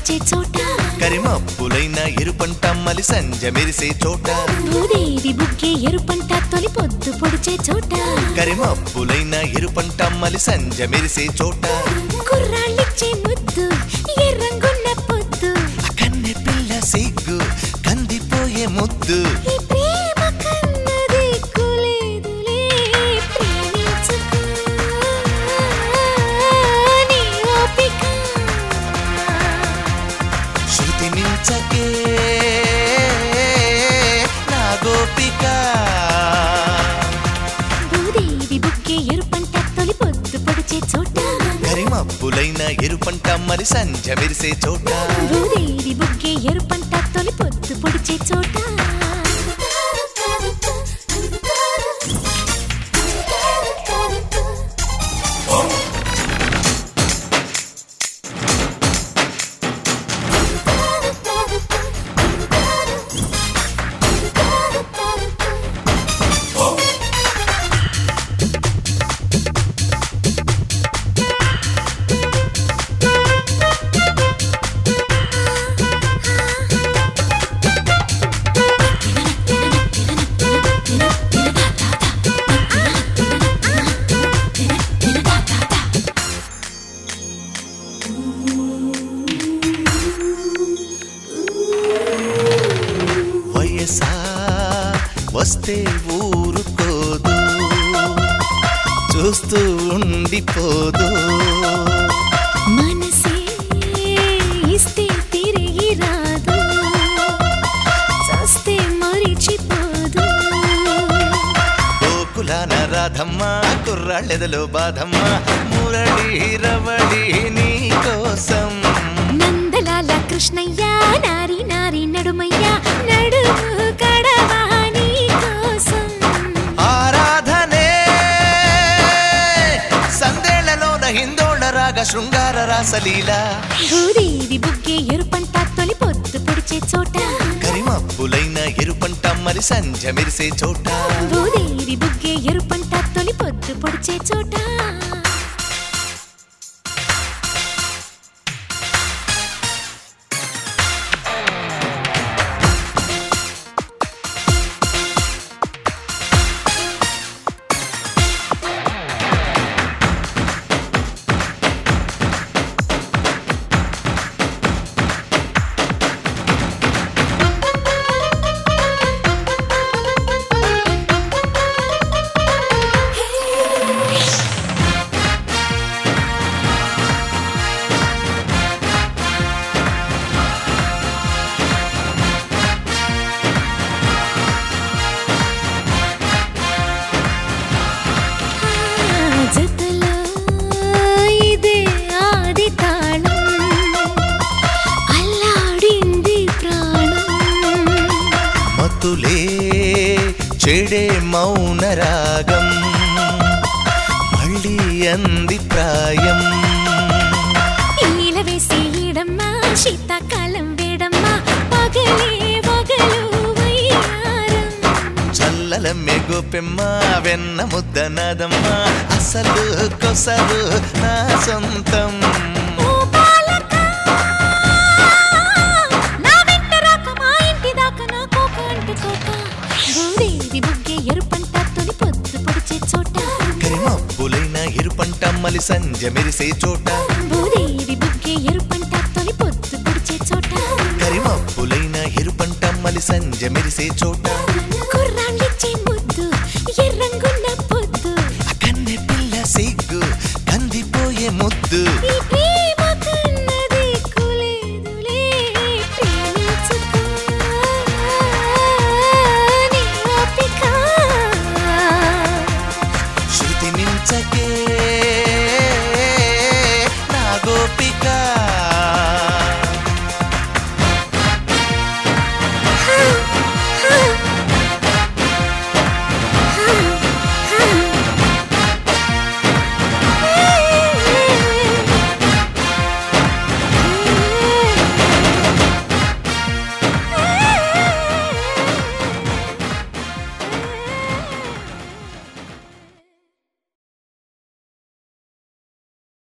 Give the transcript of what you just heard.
పొడిచే చోట కరిమప్పులైన ఎరుపంట మలి సంజ మెరిసే చోట భూదేవి బుగ్గే ఎరుపంట తొలి పొద్దు పొడిచే చోట కరిమప్పులైన ఎరుపంట మలి సంజ మెరిసే చోట కుర్రాళ్ళిచ్చే ముద్దు ఎర్రంగున్న పొద్దు కన్నె పిల్ల సిగ్గు కందిపోయే ముద్దు ఈ ప్రేమ కన్నది కులేదులే ప్రేమించుకో నీ ఓపిక శృతి మించకే నా గోపిక భూదేవి బుగ్గే ఎరుపంట తొలి పొద్దు పొడిచే చోట కరిమప్పులైన ఎరుపంట మరి సంజ మెరిసే చోట భూదేవి బుగ్గే ఎరుపంట తొలి పొద్దు పొడిచే చోట వయసా వస్తే ఊరుకోదు చూస్తూ ఉండిపోదు మనసే ఇస్తే తిరిగి రాదు చస్తే మరిచిపోదు గోకులాన రాధమ్మ కుర్రాళ్ళెదలో బాధమ్మ మురళి రవళి నీ కోసం నందలాల కృష్ణయ్య నారి నారి నడుమయ్య నడుము కడవా నీ కోసం ఆరాధనే సందేళ్లలోన హిందోళ రాగ శృంగార రాసలీల భూదేవి బుగ్గే ఎరుపంట తొలి పొద్దు పొడిచే చోట కరిమప్పులైన ఎరుపంట మరి సంజ మెరిసే చోట భూదేవి బుగ్గే ఎరుపంట తొలి పొద్దు పొడిచే చోట జతలో ఇదే ఆది తాళం అల్లాడింది ప్రాణం మతులే చెడే మౌన రాగం మళ్ళీ అంది ప్రాయం ఈల వేసి ఈడమ్మా శీతాకాలం వేడమ్మా పగలే పగలు వయ్యారం చల్లల మెగుపెమ్మ వెన్న ముద్ద నాదమ్మ అసలు కొసలు నా సొంతం ఓ బాలక నా వెంట రాక మా ఇంటి దాకా నా కోక అంటుకోక భూదేవి బుగ్గే ఎరుపంట తొలి పొద్దు పొడిచే చోట కరిమప్పులైన ఎరుపంట మలి సంజ మెరిసే చోట భూదేవి బుగ్గే ఎరుపంట తొలి పొద్దు పొడిచే చోట కరిమప్పులైన ఎరుపంట మలి సంజ మెరిసే చోట కుర్రాళ్ళిచ్చే ముద్దు ఎర్రంగున్న పొద్దు కన్నె పిల్ల సిగ్గు కందిపోయే ముద్దు ఈ ప్రేమ కన్నది కులేదులే ప్రేమించుకో నీ ఓపిక శృతి మించకే నా గోపిక